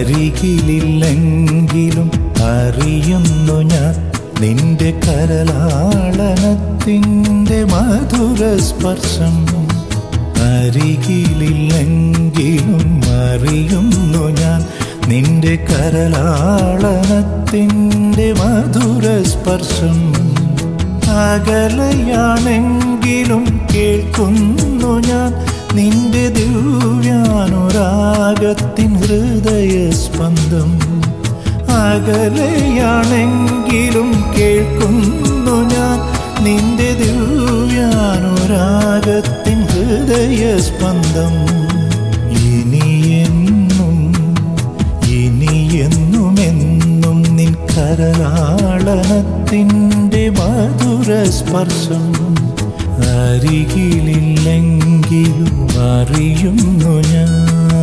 അരികിലില്ലെങ്കിലും അറിയുന്നു ഞാൻ നിന്റെ കരലാളനത്തിൻ്റെ മധുര സ്പർശം അരികിലില്ലെങ്കിലും അറിയുന്നു ഞാൻ നിന്റെ കരലാളനത്തിൻ്റെ മധുര സ്പർശം അകലയാണെങ്കിലും കേൾക്കുന്നു ഞാൻ നിന്റെ ദിവ്യാനുരാഗത്തിൻ ഹൃദയസ്പന്ദം അകലയാണെങ്കിലും കേൾക്കുന്നു ഞാൻ നിന്റെ ദിവ്യാനുരാഗത്തിൻ ഹൃദയസ്പന്ദം ഇനിയെന്നും ഇനിയെന്നുമെന്നും നിൻ കരലാളനത്തിൻ്റെ മധുര സ്പർശം അരികിലില്ലെങ്കിലും അറിയുന്നു ഞാൻ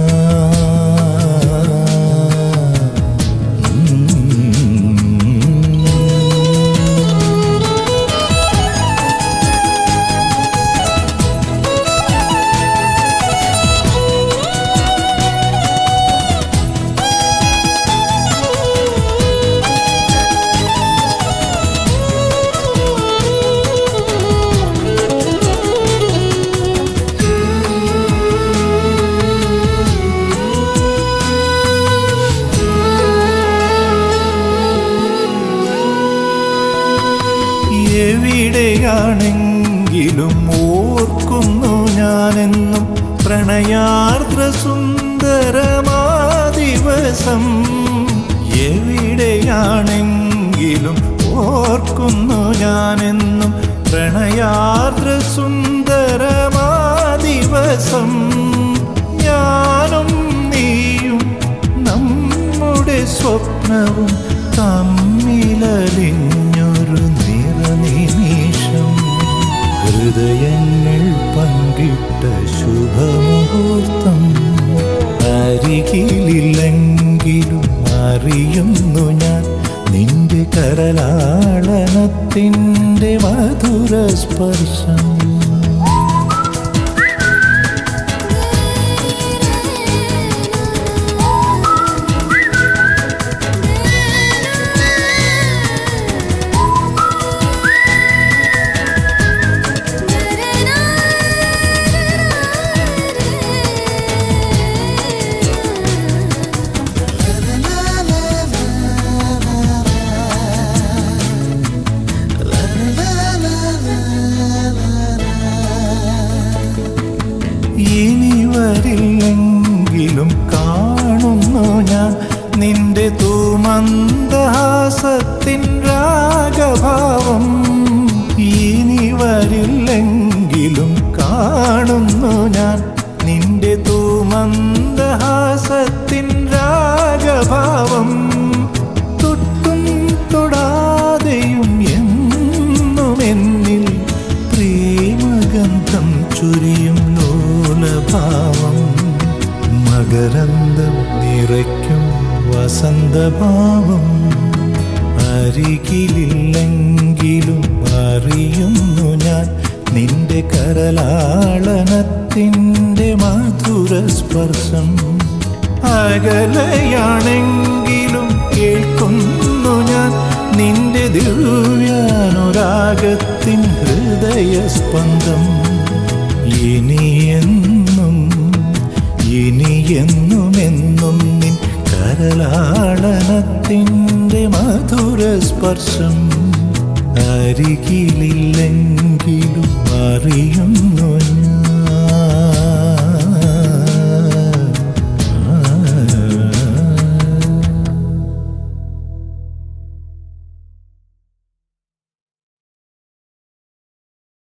എവിടെയാണെങ്കിലും ഓർക്കുന്നു ഞാനെന്നും പ്രണയാർദ്ര സുന്ദരമാ ദിവസം എവിടെയാണെങ്കിലും ഓർക്കുന്നു ഞാനെന്നും പ്രണയാർദ്ര സുന്ദരമാ ദിവസം ഞാനും നീയും നമ്മുടെ സ്വപ്നവും തമ്മിലലിഞ്ഞൊരു നിറനിമീഷം ഹൃദയങ്ങൾ പങ്കിട്ട ശുഭമുഹൂർത്തം അരികിലില്ലെങ്കിലും അറിയുന്നു ഞാൻ നിന്റെ കരലാളനത്തിൻ്റെ മധുര സ്പർശം ഇനി വരില്ലെങ്കിലും കാണുന്നു ഞാൻ നിന്റെ തൂമന്ദഹാസത്തിൻ രാഗഭാവം ഇനി വരില്ലെങ്കിലും കാണുന്നു ഞാൻ നിന്റെ തൂമന്ദഹാസത്തിൻ രാഗഭാവം തൊട്ടും തൊടാതെയും എന്നും എന്നിൽ പ്രേമഗന്ധം ചുരിയും ലോലഭാവം മകരന്തം നിറയ്ക്കും വസന്തഭാവം അരികിലില്ലെങ്കിലും അറിയുന്നു ഞാൻ നിന്റെ കരലാളനത്തിൻ്റെ മധുര സ്പർശം അകലയാണെങ്കിലും കേൾക്കുന്നു ഞാൻ നിന്റെ ദിവ്യാനുരാഗത്തിൻ ഹൃദയസ്പന്ദം ഇനിയെന്നും ഇനിയെന്നുമെന്നും നിൻ കരലാളനത്തിൻ്റെ മധുര സ്പർശം അരികിലില്ലെങ്കിലും അറിയുന്നു